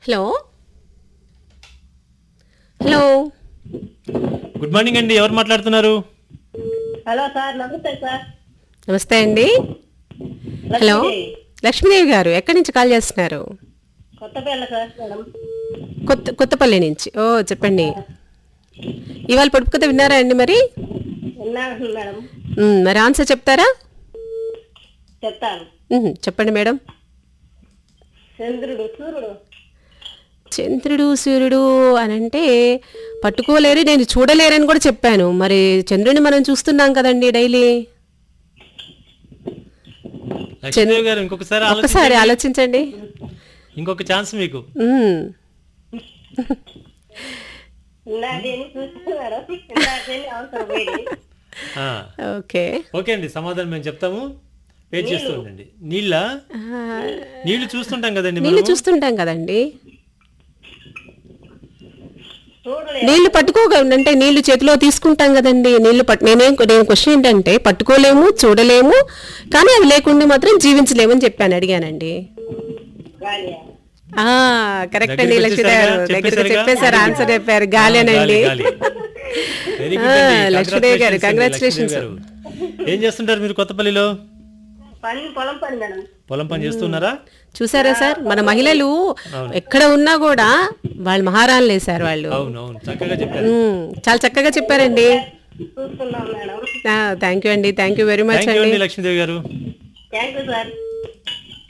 Hello hello good morning అండి ఎవరు మాట్లాడుతున్నారు హలో సార్ నమస్తే సార్ నమస్తే అండి హలో లక్ష్మీదేవి. లక్ష్మీదేవి గారు ఎక్కడి నుంచి కాల్ చేస్తున్నారు కొత్తపేట సార్ మేడం కొత్త కొత్తపల్లి నుంచి ఓ చెప్పండి ఇవాళ పొడుపు కథ విన్నారా అండి మరి విన్నాను మేడం మ్, మరి ఆన్సర్ చెప్తారా చెప్తాను మ్, చెప్పండి మేడం చంద్రుడు సూర్యుడు చంద్రుడు సూర్యుడు అని అంటే పట్టుకోలేరు నేను చూడలేరని కూడా చెప్పాను మరి చంద్రుడిని మనం చూస్తున్నాం కదండి డైలీ లక్ష్మీదేవి గారు ఇంకొకసారి ఒక్కసారి ఆలోచించండి. ఆలోచించండి ఇంకొక ఛాన్స్ మీకు మ్, ఇందాకేని చూసాను మేడం ఇందాకేని అవసరం పోయి ఆ, ఓకే ఓకే అండి సమాధానం మేము చెప్తాము వెయిట్ చేస్తూ ఉండండి నీళ్ళ ఆ, నీళ్లు చూస్తుంటాం కదండి నీళ్ళు మనము చూస్తుంటాం కదండి చూడలే నీళ్లు పట్టుకోగ అంటే నీళ్లు చేతిలో తీసుకుంటాం కదండి నీళ్లు పట్టు నేనేం నేను క్వశ్చన్ ఏంటంటే పట్టుకోలేము చూడలేము కానీ అవి లేకుండా మాత్రం జీవించలేమని చెప్పాను అడిగానండి గాలి ఆ కరెక్ట్ అండి దగ్గరికి లక్ష్మీదేవి గారు వచ్చేసారుగా? దగ్గరికి చెప్పేశారుగా? చెప్పేశారు ఆన్సర్ చెప్పారు గాలేనండి వెరీ ఆ, లక్ష్మీదేవి గారు, congratulations. ఏం చేస్తుంటారు మీరు కొత్తపల్లిలో పని పొలం పని మేడం పొలం పని చేస్తున్నారా చూసారా సార్ మన మహిళలు ఎక్కడ ఉన్నా కూడా వాళ్ళు మహారాణులే సార్ వాళ్ళు అవును అవును చక్కగా చెప్పారు ఉమ్, చాలా చక్కగా చెప్పారండి చూస్తున్నాం మేడం థ్యాంక్ యూ అండి thank you very much thank you అండి అండి లక్ష్మీదేవి గారు థ్యాంక్ యూ సార్